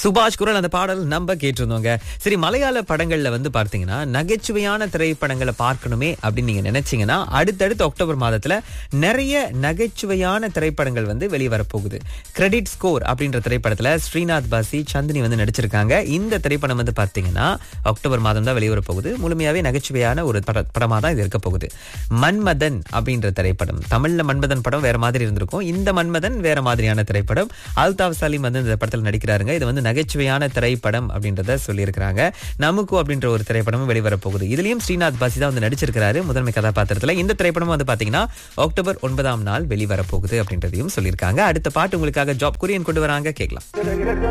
சுபாஷ் குரல் அந்த பாடல் நம்ம கேட்டிருந்தோங்க சரி மலையாள படங்கள்ல வந்து பார்த்தீங்கன்னா நகைச்சுவையான திரைப்படங்களை பார்க்கணுமே அப்படின்னு நீங்க நினைச்சீங்கன்னா அடுத்தடுத்து அக்டோபர் மாதத்துல நிறைய நகைச்சுவையான திரைப்படங்கள் வந்து வெளியே வரப்போகுது கிரெடிட் ஸ்கோர் அப்படின்ற திரைப்படத்துல ஸ்ரீநாத் பாசி சந்தினி வந்து நடிச்சிருக்காங்க இந்த திரைப்படம் வந்து பார்த்தீங்கன்னா அக்டோபர் மாதம் தான் வெளிவர போகுது முழுமையாவே நகைச்சுவையான ஒரு பட படமா தான் இது இருக்க போகுது மன்மதன் அப்படின்ற திரைப்படம் தமிழ்ல மன்மதன் படம் வேற மாதிரி இருந்திருக்கும் இந்த மன்மதன் வேற மாதிரியான திரைப்படம் அல்தாப் சலீம் வந்து இந்த படத்தில் நடிக்கிறாருங்க இது வந்து நகைச்சுவையான திரைப்படம் அப்படின்றத சொல்லியிருக்கிறாங்க நமக்கு அப்படின்ற ஒரு திரைப்படமும் வெளிவர போகுது இதுலயும் ஸ்ரீநாத் பாசி தான் வந்து நடிச்சிருக்கிறாரு முதன்மை கதாபாத்திரத்துல இந்த திரைப்படம் வந்து பாத்தீங்கன்னா அக்டோபர் ஒன்பதாம் நாள் வெளிவர போகுது அப்படின்றதையும் சொல்லியிருக்காங்க அடுத்த பாட்டு உங்களுக்காக ஜாப் குரியன் கொண்டு வராங்க கேட்கலாம்